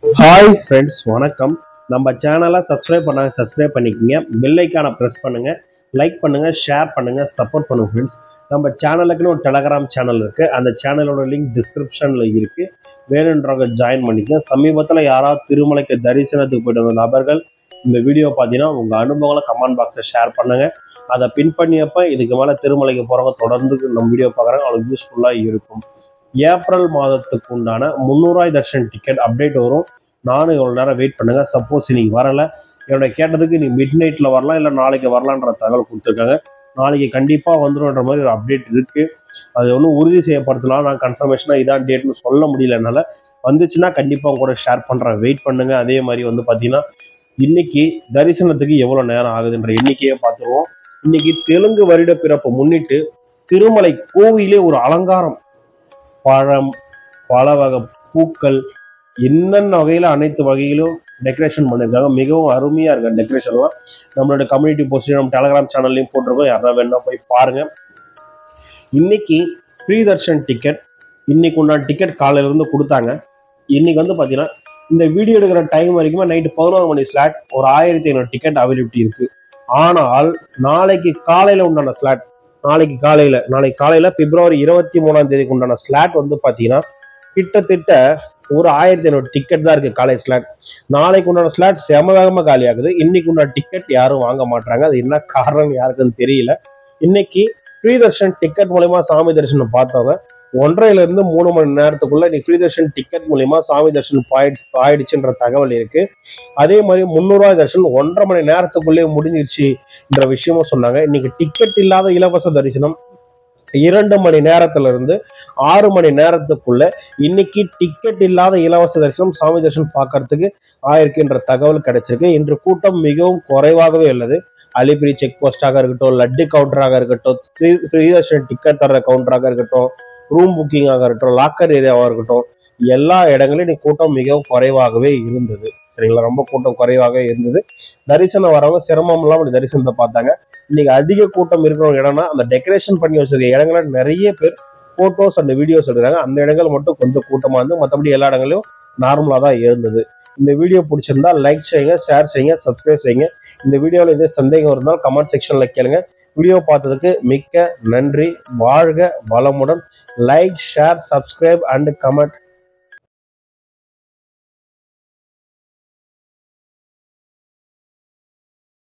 hi friends வணக்கம் நம்ம சேனலை சப்ஸ்கிரைப் பண்ணாங்க சப்ஸ்கிரைப் பண்ணிக்கோங்க பெல் ஐக்கானை ப்ரெஸ் பண்ணுங்க லைக் பண்ணுங்க ஷேர் பண்ணுங்க சப்போர்ட் பண்ணுங்க ஃப்ரெண்ட்ஸ் நம்ம சேனலுக்குன்னு ஒரு டெலகிராம் சேனல் இருக்கு அந்த சேனலோட லிங்க் டிஸ்கிரிப்ஷனில் இருக்கு வேணுன்றவங்க ஜாயின் பண்ணிக்கங்க சமீபத்தில் யாராவது திருமலைக்கு தரிசனத்துக்கு போயிட்டு வந்த நபர்கள் இந்த வீடியோ பார்த்தீங்கன்னா உங்கள் அனுபவங்களை கமெண்ட் பாக்ஸில் ஷேர் பண்ணுங்க அதை பின் பண்ணியப்ப இதுக்கு மேலே திருமலைக்கு போகிறவங்க தொடர்ந்து நம்ம வீடியோ பார்க்குறாங்க அவங்களுக்கு யூஸ்ஃபுல்லாக இருக்கும் ஏப்ரல் மாதத்துக்கு உண்டான முந்நூறுவாய் தர்ஷன் டிக்கெட் அப்டேட் வரும் நானும் இவ்வளோ நேரம் வெயிட் பண்ணுங்க சப்போஸ் இன்னைக்கு வரல என்னோட கேட்டதுக்கு நீ மிட் நைட்டில் வரலாம் இல்லை நாளைக்கு வரலான்ற தகவல் கொடுத்துருக்காங்க நாளைக்கு கண்டிப்பாக வந்துடும்ன்ற மாதிரி ஒரு அப்டேட் இருக்கு அது ஒன்றும் உறுதி செய்யப்படுத்தலாம் நான் கன்ஃபர்மேஷனாக இதான் டேட்னு சொல்ல முடியல என்னால் வந்துச்சுன்னா கண்டிப்பாக உங்க கூட ஷேர் பண்ணுறேன் வெயிட் பண்ணுங்க அதே மாதிரி வந்து பார்த்தீங்கன்னா இன்னைக்கு தரிசனத்துக்கு எவ்வளோ நேரம் ஆகுதுன்ற எண்ணிக்கையை பார்த்துருவோம் இன்னைக்கு தெலுங்கு வருட பிறப்பை முன்னிட்டு திருமலை கோவிலே ஒரு அலங்காரம் பழம் பல வகை பூக்கள் என்னென்ன வகையில் அனைத்து வகையிலும் டெக்கரேஷன் பண்ணியிருக்காங்க மிகவும் அருமையாக இருக்கு டெக்கரேஷன்லாம் நம்மளோட கம்யூனிட்டி போஸ்ட் நம்ம டெலகிராம் சேனல்லையும் போட்டிருக்கோம் யாராவது வேணா போய் பாருங்க இன்னைக்கு ஃப்ரீ தர்ஷன் டிக்கெட் இன்னைக்கு உண்டான டிக்கெட் காலையிலேருந்து கொடுத்தாங்க இன்னைக்கு வந்து பார்த்தீங்கன்னா இந்த வீடியோ எடுக்கிற டைம் வரைக்குமே நைட்டு பதினோரு மணி ஸ்லாட் ஒரு ஆயிரத்தி ஐநூறு டிக்கெட் அவைலபிலிட்டி இருக்கு ஆனால் நாளைக்கு காலையில் உண்டான ஸ்லாட் நாளைக்கு காலையில் நாளைக்கு காலையில் பிப்ரவரி இருபத்தி மூணாம் தேதிக்கு உண்டான ஸ்லாட் வந்து பார்த்தீங்கன்னா கிட்டத்தட்ட ஒரு ஆயிரத்தி ஐநூறு டிக்கெட் தான் இருக்கு காலை ஸ்லாட் நாளைக்கு உண்டான ஸ்லாட் செம வேகமாக காலி ஆகுது இன்னைக்கு உண்டான டிக்கெட் யாரும் வாங்க மாட்டாங்க அது என்ன காரணம் யாருக்குன்னு தெரியல இன்னைக்கு ஃப்ரீ தர்ஷன் டிக்கெட் மூலயமா சாமி தரிசனம் பார்த்தவங்க ஒன்றரைல இருந்து மூணு மணி நேரத்துக்குள்ள நீ ஃப்ரீ தர்ஷன் டிக்கெட் மூலியமா சாமி தரிசனம் ஆயிடு ஆயிடுச்சுன்ற தகவல் இருக்கு அதே மாதிரி முந்நூறுவா தரிசனம் ஒன்றரை மணி நேரத்துக்குள்ளே முடிஞ்சிருச்சுன்ற விஷயமும் சொன்னாங்க இன்னைக்கு டிக்கெட் இல்லாத இலவச தரிசனம் இரண்டு மணி நேரத்துல இருந்து ஆறு மணி நேரத்துக்குள்ள இன்னைக்கு டிக்கெட் இல்லாத இலவச தரிசனம் சாமி தரிசனம் பார்க்கறதுக்கு ஆயிருக்குன்ற தகவல் கிடைச்சிருக்கு இன்று கூட்டம் மிகவும் குறைவாகவே உள்ளது அலிபிரி செக் போஸ்டாக இருக்கட்டும் லட்டு கவுண்டராக இருக்கட்டும் ஃப்ரீ- ஃப்ரீ தர்ஷன் டிக்கெட் தர்ற கவுண்டராக இருக்கட்டும் ரூம் புக்கிங்காக இருக்கட்டும் லாக்கர் ஏரியாவாக இருக்கட்டும் எல்லா இடங்களிலும் இன்னைக்கு கூட்டம் மிகவும் குறைவாகவே இருந்தது சரிங்களா ரொம்ப கூட்டம் குறைவாகவே இருந்தது தரிசனம் வரவங்க சிரமம் இல்லாமல் இப்படி தரிசனத்தை பார்த்தாங்க இன்னைக்கு அதிக கூட்டம் இருக்கிற இடம்னா அந்த டெக்கரேஷன் பண்ணி வச்சிருக்க இடங்கள நிறைய பேர் போட்டோஸ் அண்ட் வீடியோஸ் எடுக்கிறாங்க அந்த இடங்கள் மட்டும் கொஞ்சம் கூட்டமா இருந்து மற்றபடி எல்லா இடங்களையும் நார்மலாக தான் இருந்தது இந்த வீடியோ பிடிச்சிருந்தா லைக் செய்யுங்க ஷேர் செய்யுங்க சப்ஸ்கிரைப் செய்யுங்க இந்த வீடியோவில் எதே சந்தேகம் இருந்தால் கமெண்ட் செக்ஷனில் கேளுங்க வீடியோ பார்த்ததுக்கு மிக்க நன்றி வாழ்க வளமுடன் like share subscribe and comment